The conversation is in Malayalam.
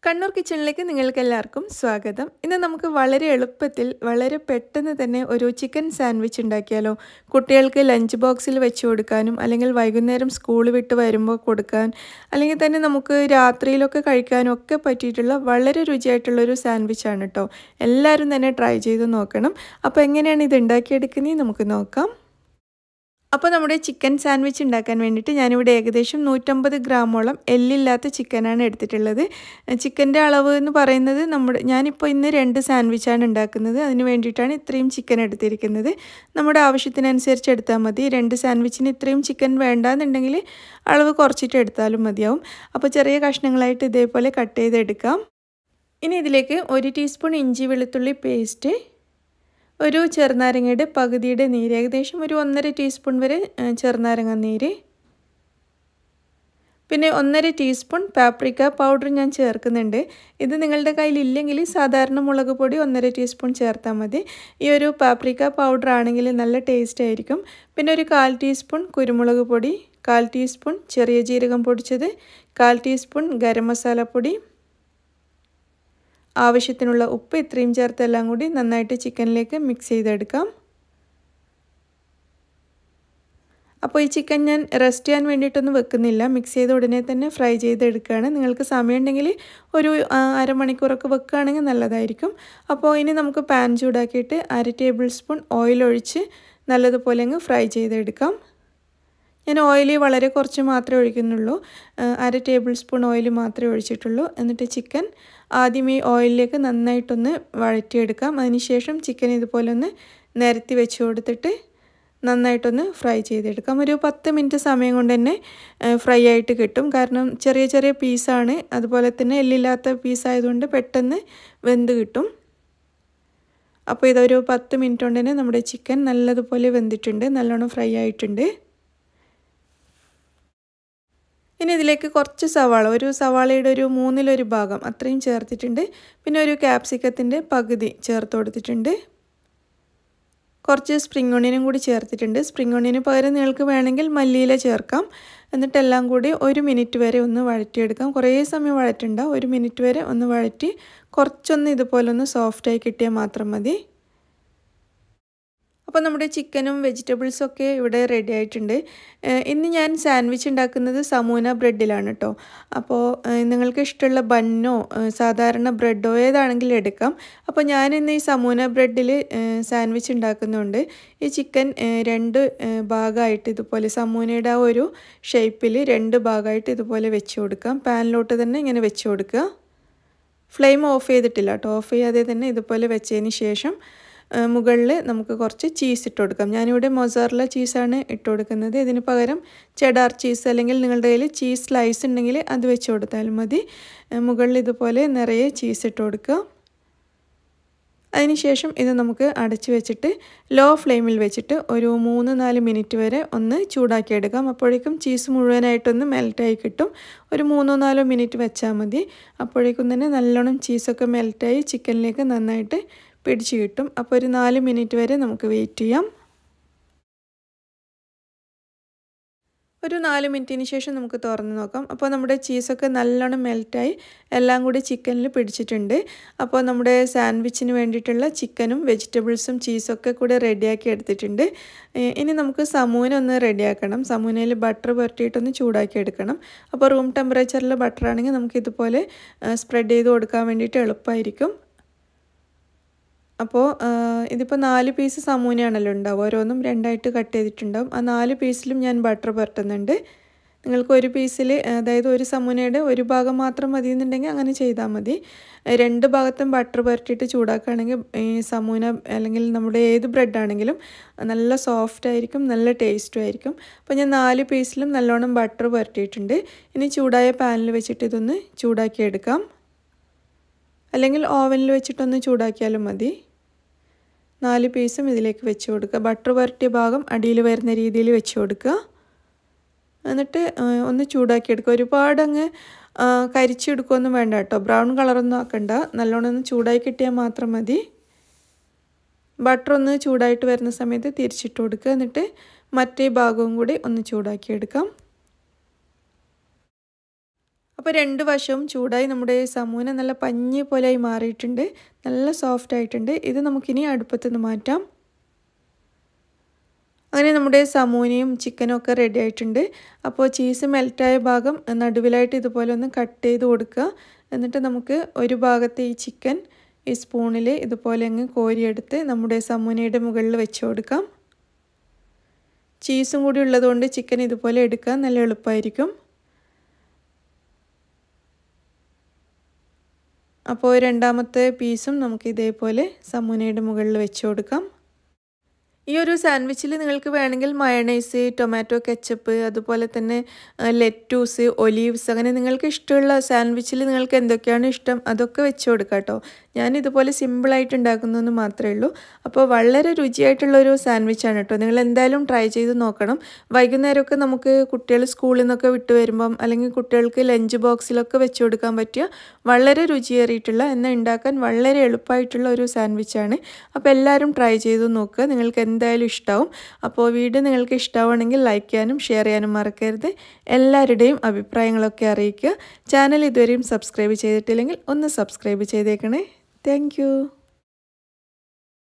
കണ്ണൂർ കിച്ചണിലേക്ക് നിങ്ങൾക്ക് എല്ലാവർക്കും സ്വാഗതം ഇന്ന് നമുക്ക് വളരെ എളുപ്പത്തിൽ വളരെ പെട്ടെന്ന് തന്നെ ഒരു ചിക്കൻ സാൻഡ്വിച്ച് ഉണ്ടാക്കിയാലോ കുട്ടികൾക്ക് ലഞ്ച് ബോക്സിൽ വെച്ച് കൊടുക്കാനും അല്ലെങ്കിൽ വൈകുന്നേരം സ്കൂൾ വിട്ട് വരുമ്പോൾ കൊടുക്കാൻ അല്ലെങ്കിൽ തന്നെ നമുക്ക് രാത്രിയിലൊക്കെ കഴിക്കാനും ഒക്കെ പറ്റിയിട്ടുള്ള വളരെ രുചിയായിട്ടുള്ളൊരു സാൻഡ്വിച്ചാണ് കേട്ടോ എല്ലാവരും തന്നെ ട്രൈ ചെയ്ത് നോക്കണം അപ്പോൾ എങ്ങനെയാണ് ഇത് ഉണ്ടാക്കിയെടുക്കുന്നത് നമുക്ക് നോക്കാം അപ്പോൾ നമ്മുടെ ചിക്കൻ സാൻഡ്വിച്ച് ഉണ്ടാക്കാൻ വേണ്ടിയിട്ട് ഞാനിവിടെ ഏകദേശം നൂറ്റമ്പത് ഗ്രാമോളം എല്ലില്ലാത്ത ചിക്കനാണ് എടുത്തിട്ടുള്ളത് ചിക്കൻ്റെ അളവ് എന്ന് പറയുന്നത് നമ്മുടെ ഞാനിപ്പോൾ ഇന്ന് രണ്ട് സാൻഡ്വിച്ചാണ് ഉണ്ടാക്കുന്നത് അതിന് വേണ്ടിയിട്ടാണ് ഇത്രയും ചിക്കൻ എടുത്തിരിക്കുന്നത് നമ്മുടെ ആവശ്യത്തിനനുസരിച്ച് എടുത്താൽ മതി രണ്ട് സാൻഡ്വിച്ചിന് ഇത്രയും ചിക്കൻ വേണ്ടാന്നുണ്ടെങ്കിൽ അളവ് കുറച്ചിട്ട് എടുത്താലും മതിയാവും അപ്പോൾ ചെറിയ കഷ്ണങ്ങളായിട്ട് ഇതേപോലെ കട്ട് ചെയ്തെടുക്കാം ഇനി ഇതിലേക്ക് ഒരു ടീസ്പൂൺ ഇഞ്ചി വെളുത്തുള്ളി പേസ്റ്റ് ഒരു ചെറുനാരങ്ങയുടെ പകുതിയുടെ നീര് ഏകദേശം ഒരു ഒന്നര ടീസ്പൂൺ വരെ ചെറുനാരങ്ങ നീര് പിന്നെ ഒന്നര ടീസ്പൂൺ പാപ്രിക്ക പൗഡർ ഞാൻ ചേർക്കുന്നുണ്ട് ഇത് നിങ്ങളുടെ കയ്യിൽ ഇല്ലെങ്കിൽ സാധാരണ മുളക് പൊടി ഒന്നര ടീസ്പൂൺ ചേർത്താൽ മതി ഈ ഒരു പാപ്രിക്ക പൗഡർ ആണെങ്കിൽ നല്ല ടേസ്റ്റ് ആയിരിക്കും പിന്നെ ഒരു കാൽ ടീസ്പൂൺ കുരുമുളക് പൊടി കാൽ ടീസ്പൂൺ ചെറിയ ജീരകം പൊടിച്ചത് കാൽ ടീസ്പൂൺ ഗരം മസാലപ്പൊടി ആവശ്യത്തിനുള്ള ഉപ്പ് ഇത്രയും ചേർത്ത് എല്ലാം കൂടി നന്നായിട്ട് ചിക്കനിലേക്ക് മിക്സ് ചെയ്തെടുക്കാം അപ്പോൾ ഈ ചിക്കൻ ഞാൻ റെസ്റ്റ് ചെയ്യാൻ വേണ്ടിയിട്ടൊന്നും വെക്കുന്നില്ല മിക്സ് ചെയ്ത ഉടനെ തന്നെ ഫ്രൈ ചെയ്തെടുക്കുകയാണ് നിങ്ങൾക്ക് സമയമുണ്ടെങ്കിൽ ഒരു അരമണിക്കൂറൊക്കെ വെക്കുകയാണെങ്കിൽ നല്ലതായിരിക്കും അപ്പോൾ ഇനി നമുക്ക് പാൻ ചൂടാക്കിയിട്ട് അര ടേബിൾ സ്പൂൺ ഓയിൽ ഒഴിച്ച് നല്ലതുപോലെ അങ്ങ് ഫ്രൈ ചെയ്തെടുക്കാം ഞാൻ ഓയിൽ വളരെ കുറച്ച് മാത്രമേ ഒഴിക്കുന്നുള്ളൂ അര ടേബിൾ സ്പൂൺ ഓയിൽ മാത്രമേ ഒഴിച്ചിട്ടുള്ളൂ എന്നിട്ട് ചിക്കൻ ആദ്യം ഈ ഓയിലിലേക്ക് നന്നായിട്ടൊന്ന് വഴറ്റിയെടുക്കാം അതിനുശേഷം ചിക്കൻ ഇതുപോലെ ഒന്ന് നിരത്തി വെച്ച് കൊടുത്തിട്ട് നന്നായിട്ടൊന്ന് ഫ്രൈ ചെയ്തെടുക്കാം ഒരു പത്ത് മിനിറ്റ് സമയം കൊണ്ട് തന്നെ ഫ്രൈ ആയിട്ട് കിട്ടും കാരണം ചെറിയ ചെറിയ പീസാണ് അതുപോലെ തന്നെ എല്ലില്ലാത്ത പീസായതുകൊണ്ട് പെട്ടെന്ന് വെന്ത് കിട്ടും അപ്പോൾ ഇതൊരു പത്ത് മിനിറ്റ് കൊണ്ട് തന്നെ നമ്മുടെ ചിക്കൻ നല്ലതുപോലെ വെന്തിട്ടുണ്ട് നല്ലോണം ഫ്രൈ ആയിട്ടുണ്ട് ഇനി ഇതിലേക്ക് കുറച്ച് സവാള ഒരു സവാളയുടെ ഒരു മൂന്നിലൊരു ഭാഗം അത്രയും ചേർത്തിട്ടുണ്ട് പിന്നെ ഒരു ക്യാപ്സിക്കത്തിൻ്റെ പകുതി ചേർത്ത് കൊടുത്തിട്ടുണ്ട് കുറച്ച് സ്പ്രിംഗ് ഒണിയനും കൂടി ചേർത്തിട്ടുണ്ട് സ്പ്രിംഗ് ഒണിയന് പകരം നിങ്ങൾക്ക് വേണമെങ്കിൽ മല്ലിയില ചേർക്കാം എന്നിട്ടെല്ലാം കൂടി ഒരു മിനിറ്റ് വരെ ഒന്ന് വഴറ്റിയെടുക്കാം കുറേ സമയം വഴറ്റണ്ട ഒരു മിനിറ്റ് വരെ ഒന്ന് വഴറ്റി കുറച്ചൊന്ന് ഇതുപോലെ ഒന്ന് സോഫ്റ്റായി കിട്ടിയാൽ മാത്രം മതി അപ്പോൾ നമ്മുടെ ചിക്കനും വെജിറ്റബിൾസും ഒക്കെ ഇവിടെ റെഡി ആയിട്ടുണ്ട് ഇന്ന് ഞാൻ സാൻഡ്വിച്ച് ഉണ്ടാക്കുന്നത് സമൂന ബ്രെഡിലാണ് കേട്ടോ അപ്പോൾ നിങ്ങൾക്ക് ഇഷ്ടമുള്ള ബണ്ണോ സാധാരണ ബ്രെഡോ ഏതാണെങ്കിലും എടുക്കാം അപ്പോൾ ഞാൻ ഇന്ന് ഈ സമൂന ബ്രെഡിൽ സാൻഡ്വിച്ച് ഉണ്ടാക്കുന്നുണ്ട് ഈ ചിക്കൻ രണ്ട് ഭാഗമായിട്ട് ഇതുപോലെ സമൂനയുടെ ആ ഒരു ഷേപ്പിൽ രണ്ട് ഭാഗമായിട്ട് ഇതുപോലെ വെച്ച് കൊടുക്കാം പാനിലോട്ട് തന്നെ ഇങ്ങനെ വെച്ച് കൊടുക്കുക ഫ്ലെയിം ഓഫ് ചെയ്തിട്ടില്ല കേട്ടോ ഓഫ് ചെയ്യാതെ തന്നെ ഇതുപോലെ വെച്ചതിന് ശേഷം മുകളിൽ നമുക്ക് കുറച്ച് ചീസ് ഇട്ട് കൊടുക്കാം ഞാനിവിടെ മൊസാറില ചീസാണ് ഇട്ട് കൊടുക്കുന്നത് ഇതിന് പകരം ചെഡാർ ചീസ് അല്ലെങ്കിൽ നിങ്ങളുടെ കയ്യിൽ ചീസ് സ്ലൈസ് ഉണ്ടെങ്കിൽ അത് വെച്ച് കൊടുത്താലും മതി മുകളിൽ ഇതുപോലെ നിറയെ ചീസ് ഇട്ട് കൊടുക്കുക അതിനുശേഷം ഇത് നമുക്ക് അടച്ച് വെച്ചിട്ട് ലോ ഫ്ലെയിമിൽ വെച്ചിട്ട് ഒരു മൂന്ന് നാല് മിനിറ്റ് വരെ ഒന്ന് ചൂടാക്കിയെടുക്കാം അപ്പോഴേക്കും ചീസ് മുഴുവനായിട്ടൊന്ന് മെൽറ്റായി കിട്ടും ഒരു മൂന്നോ നാലോ മിനിറ്റ് വെച്ചാൽ മതി അപ്പോഴേക്കും തന്നെ നല്ലോണം ചീസൊക്കെ മെൽറ്റായി ചിക്കനിലേക്ക് നന്നായിട്ട് പിടിച്ച് കിട്ടും അപ്പോൾ ഒരു നാല് മിനിറ്റ് വരെ നമുക്ക് വെയിറ്റ് ചെയ്യാം ഒരു നാല് മിനിറ്റിന് ശേഷം നമുക്ക് തുറന്ന് നോക്കാം അപ്പോൾ നമ്മുടെ ചീസൊക്കെ നല്ലോണം മെൽറ്റായി എല്ലാം കൂടി ചിക്കനിൽ പിടിച്ചിട്ടുണ്ട് അപ്പോൾ നമ്മുടെ സാൻഡ്വിച്ചിന് വേണ്ടിയിട്ടുള്ള ചിക്കനും വെജിറ്റബിൾസും ചീസൊക്കെ കൂടെ റെഡിയാക്കി എടുത്തിട്ടുണ്ട് ഇനി നമുക്ക് സമൂന ഒന്ന് റെഡിയാക്കണം സമൂനയിൽ ബട്ടർ പുരട്ടിയിട്ടൊന്ന് ചൂടാക്കി എടുക്കണം അപ്പോൾ റൂം ടെമ്പറേച്ചറിൽ ബട്ടർ ആണെങ്കിൽ നമുക്ക് ഇതുപോലെ സ്പ്രെഡ് ചെയ്ത് കൊടുക്കാൻ വേണ്ടിയിട്ട് എളുപ്പമായിരിക്കും അപ്പോൾ ഇതിപ്പോൾ നാല് പീസ് സമൂനയാണല്ലോ ഉണ്ടാവും ഓരോന്നും രണ്ടായിട്ട് കട്ട് ചെയ്തിട്ടുണ്ടാവും ആ നാല് പീസിലും ഞാൻ ബട്ടർ പുരട്ടുന്നുണ്ട് നിങ്ങൾക്ക് ഒരു പീസിൽ അതായത് ഒരു സമൂനയുടെ ഒരു ഭാഗം മാത്രം മതി എന്നുണ്ടെങ്കിൽ അങ്ങനെ ചെയ്താൽ മതി രണ്ട് ഭാഗത്തും ബട്ടർ പുരട്ടിയിട്ട് ചൂടാക്കുകയാണെങ്കിൽ ഈ സമൂന അല്ലെങ്കിൽ നമ്മുടെ ഏത് ബ്രെഡാണെങ്കിലും നല്ല സോഫ്റ്റ് ആയിരിക്കും നല്ല ടേസ്റ്റും ആയിരിക്കും അപ്പോൾ ഞാൻ നാല് പീസിലും നല്ലോണം ബട്ടർ പുരട്ടിയിട്ടുണ്ട് ഇനി ചൂടായ പാനിൽ വെച്ചിട്ട് ഇതൊന്ന് ചൂടാക്കിയെടുക്കാം അല്ലെങ്കിൽ ഓവനിൽ വെച്ചിട്ടൊന്ന് ചൂടാക്കിയാലും മതി നാല് പീസും ഇതിലേക്ക് വെച്ച് കൊടുക്കുക ബട്ടർ പുരട്ടിയ ഭാഗം അടിയിൽ വരുന്ന രീതിയിൽ വെച്ച് കൊടുക്കുക എന്നിട്ട് ഒന്ന് ചൂടാക്കിയെടുക്കുക ഒരുപാട് അങ്ങ് കരിച്ചെടുക്കുകയൊന്നും വേണ്ട കേട്ടോ ബ്രൗൺ കളറൊന്നും ആക്കണ്ട നല്ലോണം ഒന്ന് ചൂടായി കിട്ടിയാൽ മാത്രം മതി ബട്ടർ ഒന്ന് ചൂടായിട്ട് വരുന്ന സമയത്ത് തിരിച്ചിട്ട് കൊടുക്കുക എന്നിട്ട് മറ്റേ ഭാഗവും കൂടി ഒന്ന് ചൂടാക്കിയെടുക്കാം അപ്പോൾ രണ്ട് വശവും ചൂടായി നമ്മുടെ സമൂന നല്ല പഞ്ഞി പോലെയായി മാറിയിട്ടുണ്ട് നല്ല സോഫ്റ്റ് ആയിട്ടുണ്ട് ഇത് നമുക്കിനി അടുപ്പത്തുനിന്ന് മാറ്റാം അങ്ങനെ നമ്മുടെ സമൂനയും ചിക്കനും ഒക്കെ റെഡി ആയിട്ടുണ്ട് അപ്പോൾ ചീസ് മെൽറ്റായ ഭാഗം നടുവിലായിട്ട് ഇതുപോലെ ഒന്ന് കട്ട് ചെയ്ത് കൊടുക്കുക എന്നിട്ട് നമുക്ക് ഒരു ഭാഗത്തെ ഈ ചിക്കൻ ഈ സ്പൂണിൽ ഇതുപോലെ അങ്ങ് കോരിയെടുത്ത് നമ്മുടെ സമൂനയുടെ മുകളിൽ വെച്ച് കൊടുക്കാം ചീസും കൂടി ഉള്ളതുകൊണ്ട് ചിക്കൻ ഇതുപോലെ എടുക്കാൻ നല്ല എളുപ്പമായിരിക്കും അപ്പോൾ രണ്ടാമത്തെ പീസും നമുക്ക് ഇതേപോലെ സമൂനയുടെ മുകളിൽ വെച്ച് കൊടുക്കാം ഈ ഒരു സാൻഡ്വിച്ചിൽ നിങ്ങൾക്ക് വേണമെങ്കിൽ മയണൈസ് ടൊമാറ്റോ കെച്ചപ്പ് അതുപോലെ തന്നെ ലെറ്റൂസ് ഒലീവ്സ് അങ്ങനെ നിങ്ങൾക്ക് ഇഷ്ടമുള്ള സാൻഡ്വിച്ചിൽ നിങ്ങൾക്ക് എന്തൊക്കെയാണ് ഇഷ്ടം അതൊക്കെ വെച്ച് കൊടുക്കാം കേട്ടോ ഞാൻ ഇതുപോലെ സിമ്പിളായിട്ട് ഉണ്ടാക്കുന്നതെന്ന് മാത്രമേ ഉള്ളൂ അപ്പോൾ വളരെ രുചിയായിട്ടുള്ള ഒരു സാൻഡ്വിച്ചാണ് കേട്ടോ നിങ്ങൾ എന്തായാലും ട്രൈ ചെയ്ത് നോക്കണം വൈകുന്നേരമൊക്കെ നമുക്ക് കുട്ടികൾ സ്കൂളിൽ നിന്നൊക്കെ വിട്ട് വരുമ്പം അല്ലെങ്കിൽ കുട്ടികൾക്ക് ലഞ്ച് ബോക്സിലൊക്കെ വെച്ച് കൊടുക്കാൻ പറ്റിയ വളരെ രുചിയേറിയിട്ടുള്ള എന്നാൽ ഉണ്ടാക്കാൻ വളരെ എളുപ്പമായിട്ടുള്ള ഒരു സാൻഡ്വിച്ചാണ് അപ്പോൾ എല്ലാവരും ട്രൈ ചെയ്ത് നോക്കുക നിങ്ങൾക്ക് എന്തായാലും ഇഷ്ടമാവും അപ്പോൾ വീഡിയോ നിങ്ങൾക്ക് ഇഷ്ടമാണെങ്കിൽ ലൈക്ക് ചെയ്യാനും ഷെയർ ചെയ്യാനും മറക്കരുത് എല്ലാവരുടെയും അഭിപ്രായങ്ങളൊക്കെ അറിയിക്കുക ചാനൽ ഇതുവരെയും സബ്സ്ക്രൈബ് ചെയ്തിട്ടില്ലെങ്കിൽ ഒന്ന് സബ്സ്ക്രൈബ് ചെയ്തേക്കണേ താങ്ക്